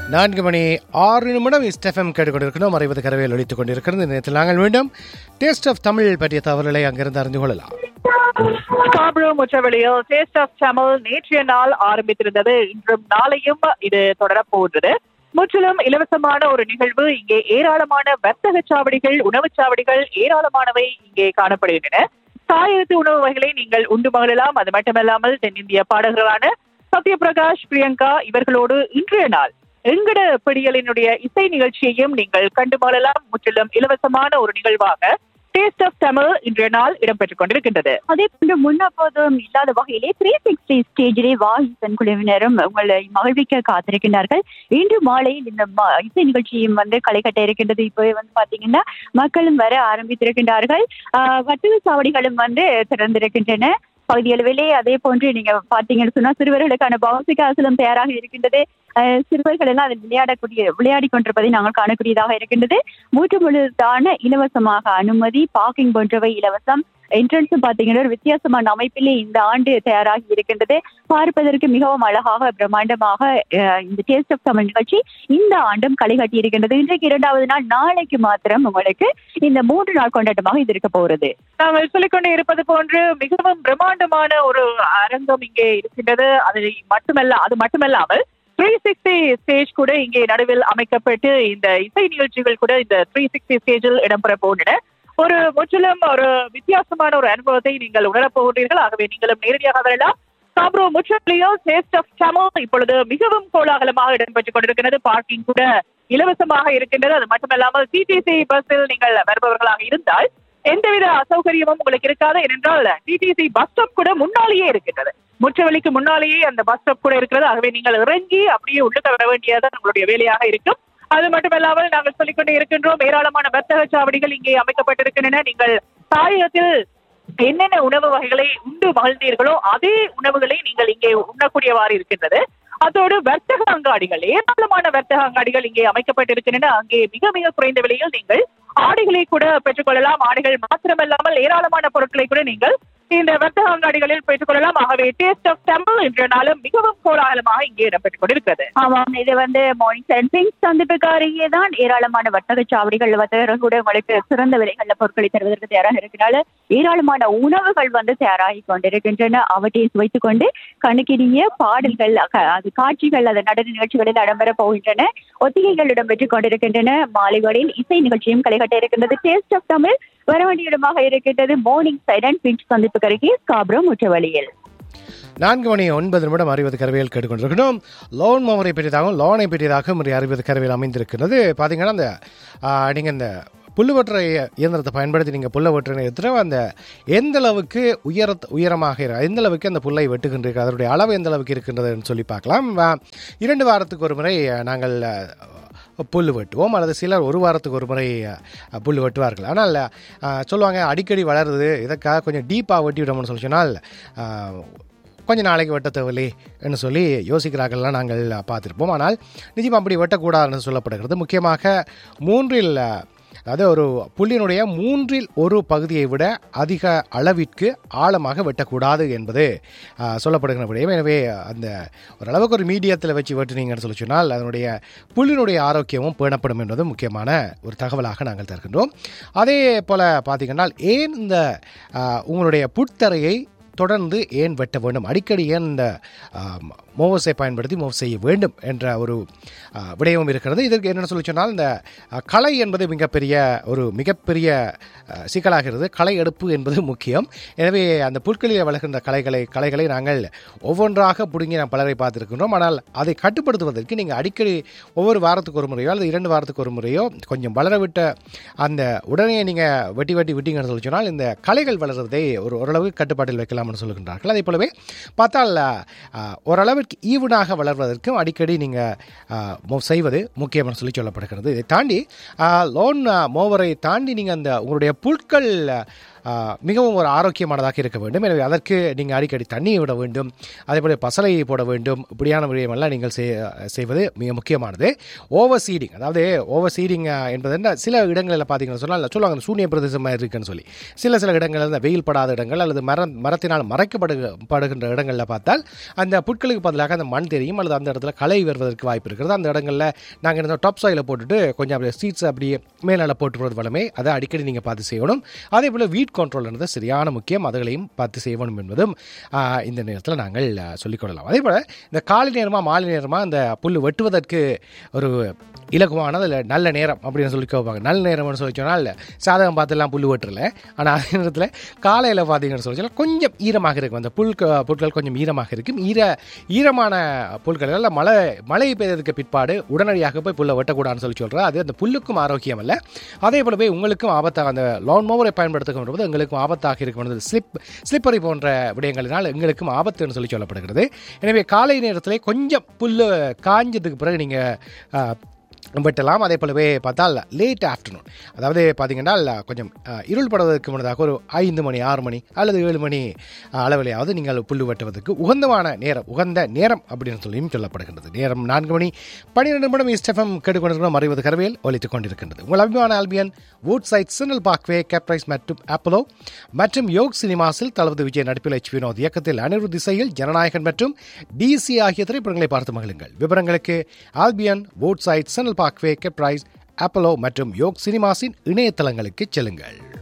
நான்கு மணி ஆறு நிமிடம் இஸ்டெஃபம் கேட்டுக்கொண்டிருக்கணும் அறிவது கரவையில் ஒழித்துக் கொண்டிருக்கிறது இந்த நேரத்தில் நாங்கள் மீண்டும் டேஸ்ட் ஆஃப் தமிழ் பற்றிய தகவல்களை அங்கிருந்து அறிந்து கொள்ளலாம் ஸ்காப்ரோ முற்றவெளியில் டேஸ்ட் ஆஃப் தமிழ் நேற்றைய நாள் ஆரம்பித்திருந்தது இன்றும் நாளையும் இது தொடரப் போகிறது முற்றிலும் இலவசமான ஒரு நிகழ்வு இங்கே ஏராளமான வர்த்தக சாவடிகள் உணவுச் சாவடிகள் ஏராளமானவை இங்கே காணப்படுகின்றன தாயத்து உணவு வகைகளை நீங்கள் உண்டு மகிழலாம் அது மட்டுமல்லாமல் தென்னிந்திய பாடகர்களான சத்யபிரகாஷ் பிரியங்கா இவர்களோடு இன்றைய நாள் எங்கட பிடியலினுடைய இசை நிகழ்ச்சியையும் நீங்கள் கண்டு மகிழலாம் முற்றிலும் இலவசமான ஒரு நிகழ்வாக டேஸ்ட் ஆஃப் தமிழ் இன்றைய நாள் இடம்பெற்றுக் கொண்டிருக்கின்றது அதே போன்று முன்னப்போதும் இல்லாத வகையிலே த்ரீ சிக்ஸ்டி ஸ்டேஜிலே வாகிசன் குழுவினரும் உங்களை மகிழ்விக்க காத்திருக்கின்றார்கள் இன்று மாலையில் இந்த ம- இசை நிகழ்ச்சியும் வந்து களை கட்ட இருக்கின்றது இப்போ வந்து பாத்தீங்கன்னா மக்களும் வர ஆரம்பித்திருக்கின்றார்கள் ஆஹ் வர்த்தக சாவடிகளும் வந்து திறந்திருக்கின்றன பகுதி அளவிலே அதே போன்று நீங்க பாத்தீங்கன்னு சொன்னா சிறுவர்களுக்கான பவுன்சி காசுலும் தயாராக இருக்கின்றது ஆஹ் சிறுவர்கள் எல்லாம் அதில் விளையாடக்கூடிய விளையாடி கொண்டிருப்பதை நாங்கள் காணக்கூடியதாக இருக்கின்றது மூன்று முழுதான இலவசமாக அனுமதி பார்க்கிங் போன்றவை இலவசம் என்ட்ரன்ஸ் பாத்தீங்கன்னா ஒரு வித்தியாசமான அமைப்பிலே இந்த ஆண்டு தயாராகி இருக்கின்றது பார்ப்பதற்கு மிகவும் அழகாக பிரம்மாண்டமாக அஹ், இந்த டேஸ்ட் ஆஃப் தமிழ் நிகழ்ச்சி இந்த ஆண்டும் களை கட்டி இருக்கின்றது இன்றைக்கு இரண்டாவது நாள் நாளைக்கு மாத்திரம் உங்களுக்கு இந்த மூன்று நாள் கொண்டாட்டமாக இது இருக்க போகிறது நாங்கள் சொல்லிக்கொண்டே இருப்பது போன்று மிகவும் பிரம்மாண்டமான ஒரு அரங்கம் இங்கே இருக்கின்றது அது மட்டுமல்ல அது மட்டுமல்லாமல் த்ரீ சிக்ஸ்டி ஸ்டேஜ் கூட இங்கே நடுவில் அமைக்கப்பட்டு இந்த இசை நிகழ்ச்சிகள் கூட இந்த த்ரீ சிக்ஸ்டி ஸ்டேஜில் இடம்பெற போகின்றன ஒரு முற்றிலும் ஒரு வித்தியாசமான ஒரு அனுபவத்தை நீங்கள் உணரப் போகின்றீர்கள் ஆகவே நீங்களும் நேரடியாக வரலாம் சாப்ரோ முற்றலியோ டேஸ்ட் ஆஃப் தமிழ் இப்பொழுது மிகவும் கோலாகலமாக இடம்பெற்றுக் கொண்டிருக்கிறது பார்க்கிங் கூட இலவசமாக இருக்கின்றது அது மட்டுமல்லாமல் டிடிசி பஸ்ஸில் நீங்கள் வருபவர்களாக இருந்தால் எந்தவித அசௌகரியமும் உங்களுக்கு இருக்காது ஏனென்றால் டிடிசி பஸ் ஸ்டாப் கூட முன்னாலேயே இருக்கின்றது முற்றவெளிக்கு முன்னாலேயே அந்த பஸ் ஸ்டாப் கூட இருக்கிறது ஆகவே நீங்கள் இறங்கி அப்படியே உள்ளுக்க வர வேண்டியது உங்களுடைய வேலையாக இருக்கும் அது மட்டுமல்லாமல் நாங்கள் சொல்லிக்கொண்டே இருக்கின்றோம் ஏராளமான வர்த்தக சாவடிகள் இங்கே அமைக்கப்பட்டிருக்கின்றன நீங்கள் தாயகத்தில் என்னென்ன உணவு வகைகளை உண்டு மகிழ்ந்தீர்களோ அதே உணவுகளை நீங்கள் இங்கே உண்ணக்கூடியவாறு இருக்கின்றது அதோடு வர்த்தக அங்காடிகள் ஏராளமான வர்த்தக அங்காடிகள் இங்கே அமைக்கப்பட்டிருக்கின்றன அங்கே மிக மிக குறைந்த விலையில் நீங்கள் ஆடைகளை கூட பெற்றுக்கொள்ளலாம் ஆடைகள் மாத்திரமல்லாமல் ஏராளமான பொருட்களை கூட நீங்கள் இந்த வர்த்தக அங்காடிகளில் பெற்றுக்கொள்ளலாம் ஆகவே டேஸ்ட் ஆஃப் டெம்பிள் என்ற நாளும் மிகவும் கோலாகலமாக இங்கே இடம்பெற்றுக் கொண்டிருக்கிறது ஆமாம் இது வந்து மார்னிங் செவன் பிங்க் சந்திப்புக்கு அருகே தான் ஏராளமான வர்த்தக சாவடிகள் வர்த்தகர்கள் கூட உங்களுக்கு சிறந்த விலைகள்ல பொருட்களை தருவதற்கு தயாராக இருக்கிறனால ஏராளமான உணவுகள் வந்து தயாராகி கொண்டிருக்கின்றன அவற்றை சுவைத்துக் கொண்டு கணக்கினிய பாடல்கள் அக- அது காட்சிகள் அது நடன நிகழ்ச்சிகளில் இடம்பெற போகின்றன ஒத்திகைகள் இடம்பெற்றுக் கொண்டிருக்கின்றன மாலைகளில் இசை நிகழ்ச்சியும் களைகட்ட இருக்கின்றது டேஸ்ட் ஆஃப் தமிழ் வர வேண்டிய இடமாக இருக்கின்றது மார்னிங் சைடன் பிங்க் சந்திப்புக்கு அருகே ஸ்காப்ரோ முற்றவழியில் நான்கு மணி ஒன்பது நிமிடம் அறிவது கரவையில் கேட்டுக்கொண்டிருக்கணும் லோன் மோவரை பெரியதாகவும் லோனை பெரியதாகவும் இன்றைய அறிவது கரவையில் அமைந்திருக்கிறது பார்த்தீங்கன்னா அந்த நீங்கள் இந்த புல்லு வெட்டுற இயந்திரத்தை பயன்படுத்தி நீங்கள் புல்லை வெட்டுற எடுத்துகிட்டு அந்த எந்த அளவுக்கு உயர உயரமாக இரு- எந்த அளவுக்கு அந்த புல்லை வெட்டுகின்றீர்கள் அதனுடைய அளவு எந்த அளவுக்கு இருக்கின்றதுன்னு சொல்லி பார்க்கலாம் வா- இரண்டு வாரத்துக்கு ஒரு முறை நாங்கள் அஹ், புல் வெட்டுவோம் அல்லது சிலர் ஒரு வாரத்துக்கு ஒரு முறை அஹ், புல் வெட்டுவார்கள் ஆனால் அஹ், சொல்லுவாங்க அடிக்கடி வளருது இதற்காக கொஞ்சம் டீப்பாக வெட்டி விடணும்னு சொல்லி சொன்னால் அஹ், கொஞ்ச நாளைக்கு வெட்ட தேவையில்லை என்று சொல்லி யோசிக்கிறார்கள்லாம் நாங்கள் பார்த்துருப்போம் ஆனால் நிச்சயம் அப்படி வெட்டக்கூடாதுன்னு சொல்லப்படுகிறது முக்கியமாக மூன்றில் அதாவது ஒரு புள்ளியினுடைய மூன்றில் ஒரு பகுதியை விட அதிக அளவிற்கு ஆழமாக வெட்டக்கூடாது என்பது ஆ, சொல்லப்படுகிற விடயம் எனவே அந்த ஓரளவுக்கு ஒரு மீடியத்தில் வச்சு வெட்டினீங்கன்னு சொல்லி சொன்னால் அதனுடைய புல்லினுடைய ஆரோக்கியமும் பேணப்படும் என்பது முக்கியமான ஒரு தகவலாக நாங்கள் தருகின்றோம் அதே போல் பார்த்தீங்கன்னா ஏன் இந்த ஆ, உங்களுடைய புட்தரையை தொடர்ந்து ஏன் வெட்ட வேண்டும் அடிக்கடி ஏன் இந்த ஆம், மோவஸை பயன்படுத்தி மூவ் செய்ய வேண்டும் என்ற ஒரு ஆ, விடயமும் இருக்கிறது இதற்கு என்னென்னு சொல்லி சொன்னால் இந்த ஆ, களை என்பது மிகப்பெரிய ஒரு மிகப்பெரிய ஆ, சிக்கலாகிறது களை எடுப்பு என்பது முக்கியம் எனவே அந்த புற்களில் வளர்கின்ற களைகளை களைகளை நாங்கள் ஒவ்வொன்றாக பிடுங்கி நாம் பலரை பார்த்துருக்கின்றோம் ஆனால் அதை கட்டுப்படுத்துவதற்கு நீங்கள் அடிக்கடி ஒவ்வொரு வாரத்துக்கு ஒரு முறையோ அல்லது இரண்டு வாரத்துக்கு ஒரு முறையோ கொஞ்சம் வளர விட்ட அந்த உடனே நீங்கள் வெட்டி வெட்டி விட்டீங்கன்னு சொல்லி சொன்னால் இந்த களைகள் வளர்றதை ஒரு ஓரளவு கட்டுப்பாட்டில் வைக்கலாம்னு சொல்லுகின்றார்கள் அதே போலவே பார்த்தால் ஆ, ஓரளவிற்கு ஈவனாக வளர்வதற்கும் அடிக்கடி நீங்கள் செய்வது முக்கியம்னு சொல்லி சொல்லப்படுகிறது இதை தாண்டி லோன் மோவரை தாண்டி நீங்கள் அந்த உங்களுடைய புட்கள் ஆ, ஆஹ், மிகவும் ஒரு ஆரோக்கியமானதாக இருக்க வேண்டும் எனவே அதற்கு நீங்கள் அடிக்கடி தண்ணியை விட வேண்டும் அதேபோல் பசலையை போட வேண்டும் இப்படியான விடயமெல்லாம் நீங்கள் செய்- செய்வது மிக முக்கியமானது ஓவர் சீடிங் அதாவது ஓவர் சீடிங் என்பது என்ன சில இடங்களில் பார்த்தீங்கன்னு சொன்னால் சொல்லுவாங்க அந்த சூனிய பிரதேசமாக இருக்குன்னு சொல்லி சில சில இடங்களில் இந்த வெயில் படாத இடங்கள் அல்லது மர மரத்தினால் மறைக்கப்படு படுகின்ற இடங்களில் பார்த்தால் அந்த புட்களுக்கு பதிலாக அந்த மண் தெரியும் அல்லது அந்த இடத்துல களை வருவதற்கு வாய்ப்பு இருக்கிறது அந்த இடங்களில் நாங்கள் இந்த டாப் சாயில் போட்டுட்டு கொஞ்சம் அப்படியே சீட்ஸ் அப்படியே மேலால் போட்டு போகிறது வளமே அதை அடிக்கடி நீங்கள் பார்த்து செய்யணும் அதே போல் வீட் கண்ட்ரோல்ன்றது சரியான முக்கியம் அதுகளையும் பார்த்து செய்யணும் என்பதும் ஆ, இந்த நேரத்தில் நாங்கள் ஆ, சொல்லிக்கொள்ளலாம் அதே போல் இந்த காலை நேரமாக மாலை நேரமாக அந்த புல் வெட்டுவதற்கு ஒரு இலகுவான அதில் நல்ல நேரம் அப்படின்னு சொல்லி கேட்பாங்க நல்ல நேரம்னு சொல்லி சொன்னால் சாதகம் பார்த்துலாம் புல் வெட்டுறல ஆனால் அதே நேரத்தில் காலையில் பார்த்தீங்கன்னு சொல்லி சொன்னால் கொஞ்சம் ஈரமாக இருக்கும் அந்த புல் புல்கள் கொஞ்சம் ஈரமாக இருக்கும் ஈர ஈரமான புல்கள் எல்லாம் மழை மழை பெய்ததுக்கு பிற்பாடு உடனடியாக போய் புல்லை வெட்டக்கூடாதுன்னு சொல்லி சொல்கிறேன் அது அந்த புல்லுக்கும் ஆரோக்கியம் அல்ல அதே போலவே உங்களுக்கும் ஆபத்தாக அந்த லோன் மோவரை பயன்படுத்துகின்ற போது எங்களுக்கும் ஆபத்தாக இருக்கும் ஸ்லிப் ஸ்லிப்பரி போன்ற விடயங்களினால் எங்களுக்கும் ஆபத்துன்னு சொல்லி சொல்லப்படுகிறது எனவே காலை நேரத்திலே கொஞ்சம் புல் காஞ்சதுக்கு பிறகு நீங்கள் வெட்டலாம் அதே போலவே பார்த்தால் லேட் ஆஃப்டர்நூன் அதாவது பார்த்தீங்கன்னா கொஞ்சம் அஹ், இருள் படுவதற்கு முன்னதாக ஒரு ஐந்து மணி ஆறு மணி அல்லது ஏழு மணி அஹ், அளவிலேயாவது நீங்கள் புல்லு வெட்டுவதற்கு உகந்தமான நேரம் உகந்த நேரம் அப்படின்னு சொல்லியும் சொல்லப்படுகின்றது நேரம் நான்கு மணி பன்னிரெண்டு நிமிடம் இஸ்டெஃபம் கேட்டுக்கொண்டிருக்கிறோம் அறிவது கரவேல் ஒலித்துக் கொண்டிருக்கின்றது உங்கள் அபிமான ஆல்பியன் வூட் சைட் சினல் பார்க்வே கேப்ரைஸ் மற்றும் ஆப்பலோ மற்றும் யோக் சினிமாஸில் தளபதி விஜய் நடிப்பில் எச் வினோத் இயக்கத்தில் அனிருத் திசையில் ஜனநாயகன் மற்றும் டிசி ஆகிய திரைப்படங்களை பார்த்து மகிழுங்கள் விவரங்களுக்கு ஆல்பியன் வூட் சைட் சினல் பார்க்வே கேப்ரைஸ் ஆப்பலோ மற்றும் யோக் சினிமாஸின் இணையதளங்களுக்கு செல்லுங்கள்